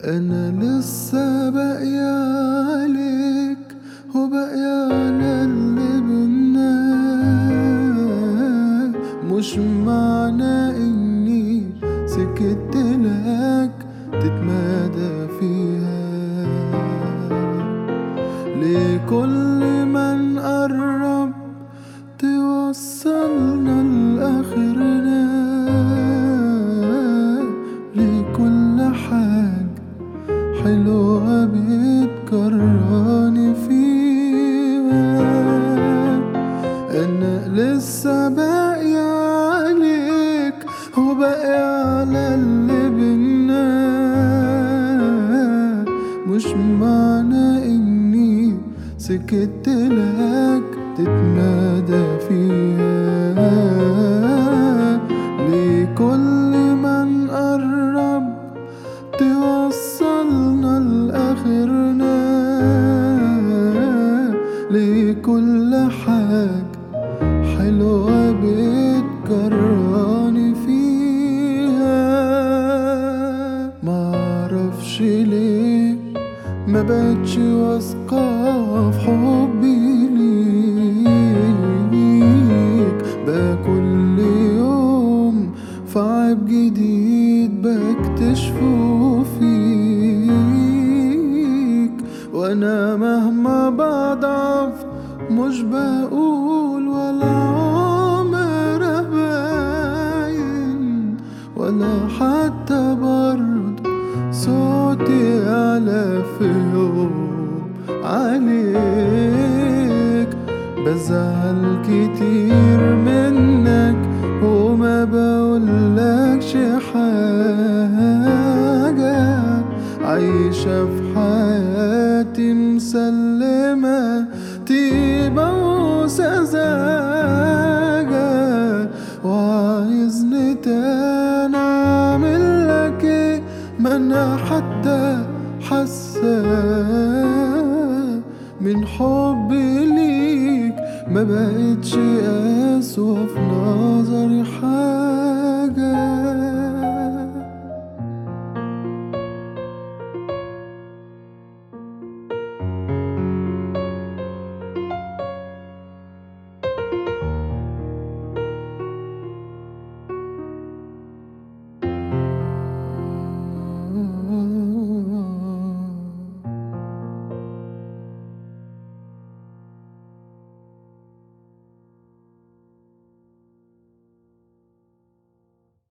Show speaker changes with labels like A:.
A: أنا لسه باقي عليك وباقي على اللي بينا مش معنى إني سكت لك تتمادى فيها لكل من قرب توصلنا لآخرنا لكل حاجة حلوة بتكرهني فيها أنا لسه باقي عليك وباقي على اللي بينا مش معنى إني سكت لك تتمادى فيها لكل من قرب توصلنا لآخرنا لكل حاجة حلوة بتكرهني فيها معرفش ليه ما بقتش واثقة في حبي ليك بقى كل يوم في عيب جديد بكتشفه فيك وانا مهما بضعف مش بقول ولا عمر باين ولا حتى برضه صوتي على في يوم عليك بزعل كتير منك وما بقولكش حاجة عايشة في حياتي مسلمة طيبة وسذاجة وعايزني تاني أعمل لك إيه ما أنا حتى حاسة من حبي ليك ما بقتش أسوأ في نظري حاجة